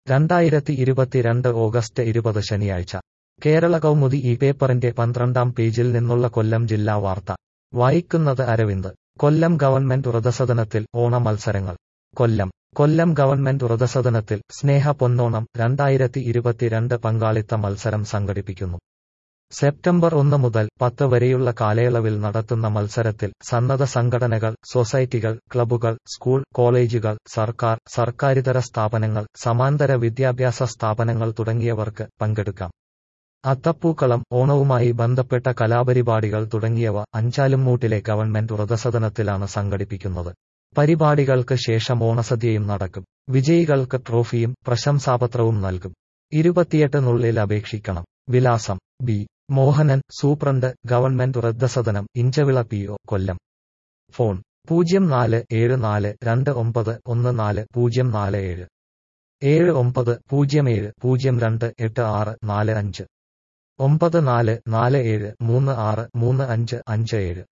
രണ്ടായിരത്തി ഇരുപത്തിരണ്ട് ഓഗസ്റ്റ് ഇരുപത് ശനിയാഴ്ച കേരള കൗമുദി ഈ പേപ്പറിന്റെ പന്ത്രണ്ടാം പേജിൽ നിന്നുള്ള കൊല്ലം ജില്ലാ വാർത്ത വായിക്കുന്നത് അരവിന്ദ് കൊല്ലം ഗവൺമെന്റ് വൃതസദനത്തിൽ ഓണ മത്സരങ്ങൾ കൊല്ലം കൊല്ലം ഗവൺമെന്റ് വൃതസദനത്തിൽ സ്നേഹ പൊന്നോണം രണ്ടായിരത്തി ഇരുപത്തിരണ്ട് പങ്കാളിത്ത മത്സരം സംഘടിപ്പിക്കുന്നു സെപ്റ്റംബർ ഒന്ന് മുതൽ പത്ത് വരെയുള്ള കാലയളവിൽ നടത്തുന്ന മത്സരത്തിൽ സന്നദ്ധ സംഘടനകൾ സൊസൈറ്റികൾ ക്ലബ്ബുകൾ സ്കൂൾ കോളേജുകൾ സർക്കാർ സർക്കാരിതര സ്ഥാപനങ്ങൾ സമാന്തര വിദ്യാഭ്യാസ സ്ഥാപനങ്ങൾ തുടങ്ങിയവർക്ക് പങ്കെടുക്കാം അത്തപ്പൂക്കളം ഓണവുമായി ബന്ധപ്പെട്ട കലാപരിപാടികൾ തുടങ്ങിയവ അഞ്ചാലുംമൂട്ടിലെ ഗവൺമെന്റ് വൃതസദനത്തിലാണ് സംഘടിപ്പിക്കുന്നത് പരിപാടികൾക്ക് ശേഷം ഓണസദ്യയും നടക്കും വിജയികൾക്ക് ട്രോഫിയും പ്രശംസാപത്രവും നൽകും ഇരുപത്തിയെട്ടിനുള്ളിൽ അപേക്ഷിക്കണം വിലാസം ബി മോഹനൻ സൂപ്രണ്ട് ഗവൺമെന്റ് വൃദ്ധസദനം Inchavila P O Kollam phone പൂജ്യം നാല് ഏഴ് നാല് രണ്ട് ഒമ്പത് ഒന്ന് നാല് പൂജ്യം നാല് ഏഴ് ഏഴ് ഒമ്പത് പൂജ്യം ഏഴ് പൂജ്യം രണ്ട് എട്ട് ആറ് നാല് അഞ്ച് ഒമ്പത് നാല് നാല് ഏഴ് മൂന്ന് ആറ് മൂന്ന് അഞ്ച് അഞ്ച് ഏഴ്